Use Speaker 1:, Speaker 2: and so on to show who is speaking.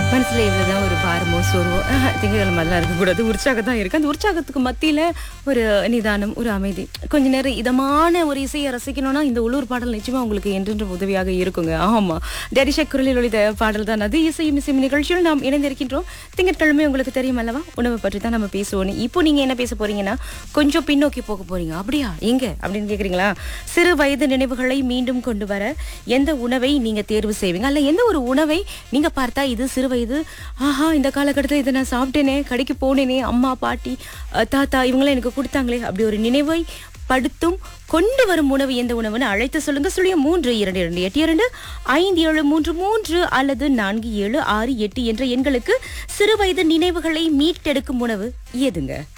Speaker 1: மனசுல இவ்வளவுதான் ஒரு பாரமோ சோர்வோ ஆஹா, திங்கட்கிழமை அதெல்லாம் இருக்கக்கூடாது உற்சாகம் தான் இருக்கு அந்த உற்சாகத்துக்கு மத்தியில ஒரு நிதானம் ஒரு அமைதி கொஞ்ச நேரம் இதமான ஒரு இசையை ரசிக்கணும்னா இந்த உள்ளூர் பாடல் நிச்சயமா உங்களுக்கு என்றென்றும் உதவியாக இருக்குங்க ஆமா டேரிஷக் குரலில் ஒளித பாடல் தான் அது இசையும் இசையும் நிகழ்ச்சியில் நாம் இணைந்திருக்கின்றோம் திங்கட்கிழமை உங்களுக்கு தெரியும் அல்லவா உணவை பற்றி தான் நம்ம பேசுவோம் இப்போ நீங்க என்ன பேச போறீங்கன்னா கொஞ்சம் பின்னோக்கி போக போறீங்க அப்படியா எங்க அப்படின்னு கேக்குறீங்களா சிறு வயது நினைவுகளை மீண்டும் கொண்டு வர எந்த உணவை நீங்க தேர்வு செய்வீங்க அல்ல எந்த ஒரு உணவை நீங்க பார்த்தா இது சிறு வயது ஆஹா இந்த காலகட்டத்தில் இதை நான் சாப்பிட்டேனே கடைக்கு போனேனே அம்மா பாட்டி அஹ், தாத்தா இவங்களாம் எனக்கு கொடுத்தாங்களே அப்படி ஒரு நினைவை படுத்தும் கொண்டு வரும் உணவு எந்த உணவுன்னு அழைத்து சொல்லுங்க சுழியம் மூன்று இரண்டு இரண்டு எட்டு இரண்டு ஐந்து ஏழு மூன்று மூன்று அல்லது நான்கு ஏழு ஆறு எட்டு என்ற எண்களுக்கு சிறு வயது நினைவுகளை மீட்டெடுக்கும் உணவு எதுங்க